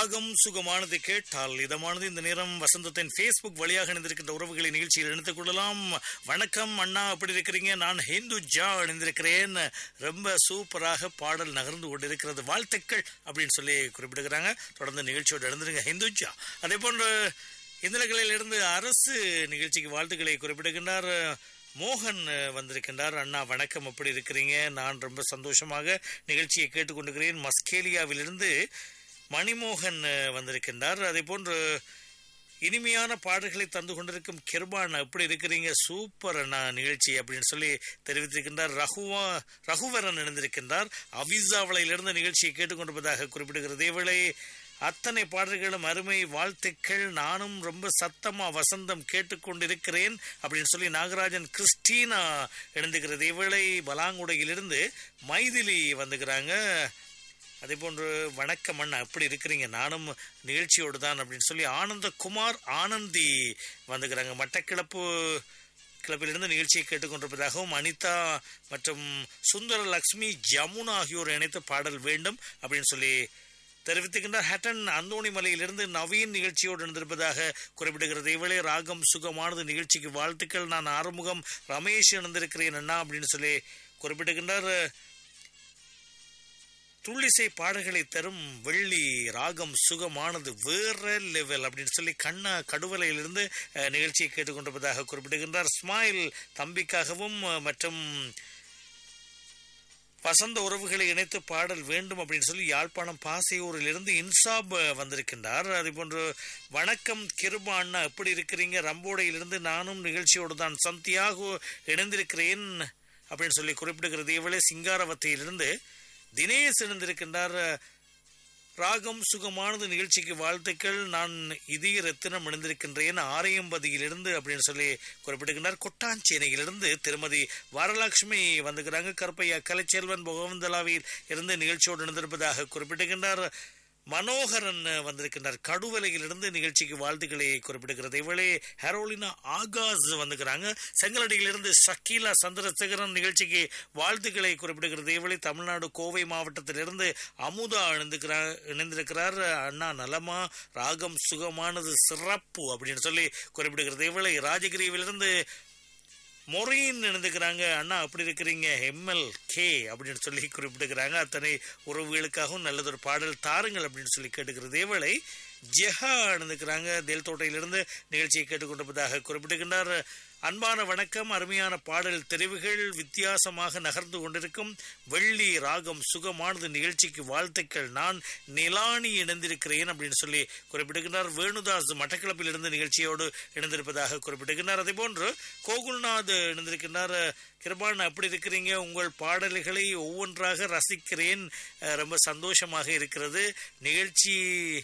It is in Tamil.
ராகம் சுகமானது கேட்டால் இதமானது இந்த நேரம் வசந்தத்தின் ஃபேஸ்புக் வழியாக இணைந்திருக்கின்ற உறவுகளை நிகழ்ச்சியில் இணைத்துக் கொள்ளலாம் வணக்கம் அண்ணா எப்படி இருக்கிறீங்க நான் ஹிந்து ஜா இணைந்திருக்கிறேன் ரொம்ப சூப்பராக பாடல் நகர்ந்து கொண்டிருக்கிறது வாழ்த்துக்கள் அப்படின்னு சொல்லி குறிப்பிடுகிறாங்க தொடர்ந்து நிகழ்ச்சியோடு எழுந்துருங்க ஹிந்து ஜா அதே போன்று இந்திரகளிலிருந்து அரசு நிகழ்ச்சிக்கு வாழ்த்துக்களை குறிப்பிடுகின்றார் மோகன் வந்திருக்கின்றார் அண்ணா வணக்கம் எப்படி இருக்கிறீங்க நான் ரொம்ப சந்தோஷமாக நிகழ்ச்சியை கேட்டுக்கொண்டிருக்கிறேன் மஸ்கேலியாவிலிருந்து மணிமோகன் வந்திருக்கின்றார் அதே போன்று இனிமையான பாடல்களை தந்து கொண்டிருக்கும் கிருபான் எப்படி இருக்கிறீங்க சூப்பர் அண்ணா நிகழ்ச்சி அப்படின்னு சொல்லி தெரிவித்திருக்கின்றார் ரகுவா ரகுவரன் இணைந்திருக்கின்றார் அவிசாவளையிலிருந்து நிகழ்ச்சியை கேட்டுக்கொண்டிருப்பதாக குறிப்பிடுகிறது இவளை அத்தனை பாடல்களும் அருமை வாழ்த்துக்கள் நானும் ரொம்ப சத்தமா வசந்தம் கேட்டுக்கொண்டிருக்கிறேன் அப்படின்னு சொல்லி நாகராஜன் கிறிஸ்டீனா இணைந்துகிறது இவளை பலாங்குடையிலிருந்து மைதிலி வந்துக்கிறாங்க அதே போன்று வணக்கம் அண்ணா எப்படி இருக்கிறீங்க நானும் நிகழ்ச்சியோடு தான் அப்படின்னு சொல்லி ஆனந்தகுமார் ஆனந்தி வந்துக்கிறாங்க மட்டக்கிளப்பு கிளப்பிலிருந்து நிகழ்ச்சியை கேட்டுக்கொண்டிருப்பதாகவும் அனிதா மற்றும் சுந்தர லக்ஷ்மி ஜமுனா ஆகியோர் இணைத்து பாடல் வேண்டும் அப்படின்னு சொல்லி தெரிவித்துக்கின்றார் ஹட்டன் அந்தோணி மலையிலிருந்து நவீன் நிகழ்ச்சியோடு இணைந்திருப்பதாக குறிப்பிடுகிறது இவளே ராகம் சுகமானது நிகழ்ச்சிக்கு வாழ்த்துக்கள் நான் ஆறுமுகம் ரமேஷ் இணைந்திருக்கிறேன் அண்ணா அப்படின்னு சொல்லி குறிப்பிடுகின்றார் துள்ளிசை பாடல்களை தரும் வெள்ளி ராகம் சுகமானது வேற லெவல் அப்படின்னு சொல்லி கண்ணா கடுவலையிலிருந்து நிகழ்ச்சியை கேட்டுக்கொண்டிருப்பதாக குறிப்பிடுகின்றார் ஸ்மைல் தம்பிக்காகவும் மற்றும் வசந்த உறவுகளை இணைத்து பாடல் வேண்டும் அப்படின்னு சொல்லி யாழ்ப்பாணம் பாசையூரிலிருந்து இன்சாப் வந்திருக்கின்றார் அதே போன்று வணக்கம் கிருபா அண்ணா எப்படி இருக்கிறீங்க ரம்போடையிலிருந்து நானும் நிகழ்ச்சியோடு தான் சந்தியாக இணைந்திருக்கிறேன் அப்படின்னு சொல்லி குறிப்பிடுகிறது இவளே சிங்காரவத்தையிலிருந்து தினேஷ் இணைந்திருக்கின்றார் ராகம் சுகமானது நிகழ்ச்சிக்கு வாழ்த்துக்கள் நான் இதய ரத்தினம் இணைந்திருக்கின்றேன் ஆரையம்பதியிலிருந்து அப்படின்னு சொல்லி குறிப்பிடுகின்றார் கொட்டாஞ்சேனையிலிருந்து திருமதி வரலட்சுமி வந்துக்கிறாங்க கருப்பையா கலைச்செல்வன் பகவந்தலாவில் இருந்து நிகழ்ச்சியோடு இணைந்திருப்பதாக குறிப்பிடுகின்றார் மனோகரன் வந்திருக்கின்றார் கடுவலையிலிருந்து நிகழ்ச்சிக்கு வாழ்த்துக்களை குறிப்பிடுகிறது இவளே ஹெரோலினா ஆகாஸ் வந்துக்கிறாங்க செங்கலடியிலிருந்து ஷக்கீலா சந்திரசேகரன் நிகழ்ச்சிக்கு வாழ்த்துக்களை குறிப்பிடுகிறது இவளே தமிழ்நாடு கோவை மாவட்டத்திலிருந்து அமுதா இணைந்துக்கிறார் இணைந்திருக்கிறார் அண்ணா நலமா ராகம் சுகமானது சிறப்பு அப்படின்னு சொல்லி குறிப்பிடுகிறது இவளை ராஜகிரியிலிருந்து மொரையின் இணைந்துக்கிறாங்க அண்ணா அப்படி இருக்கிறீங்க எம்எல் கே அப்படின்னு சொல்லி குறிப்பிட்டுக்கிறாங்க அத்தனை உறவுகளுக்காகவும் நல்லதொரு பாடல் தாருங்கள் அப்படின்னு சொல்லி கேட்டுக்கிறது இவளை ஜெஹா இணைந்துக்கிறாங்க தேல் தோட்டையிலிருந்து நிகழ்ச்சியை கேட்டுக்கொண்டிருப்பதாக குறிப்பிட்டுகின்றார் அன்பான வணக்கம் அருமையான பாடல் தெரிவுகள் வித்தியாசமாக நகர்ந்து கொண்டிருக்கும் வெள்ளி ராகம் சுகமானது நிகழ்ச்சிக்கு வாழ்த்துக்கள் நான் நிலானி இணைந்திருக்கிறேன் அப்படின்னு சொல்லி குறிப்பிடுகின்றார் வேணுதாஸ் மட்டக்கிளப்பில் இருந்து நிகழ்ச்சியோடு இணைந்திருப்பதாக குறிப்பிடுகின்றார் அதே போன்று கோகுல்நாத் இணைந்திருக்கின்றார் கிருபான் அப்படி இருக்கிறீங்க உங்கள் பாடல்களை ஒவ்வொன்றாக ரசிக்கிறேன் ரொம்ப சந்தோஷமாக இருக்கிறது நிகழ்ச்சி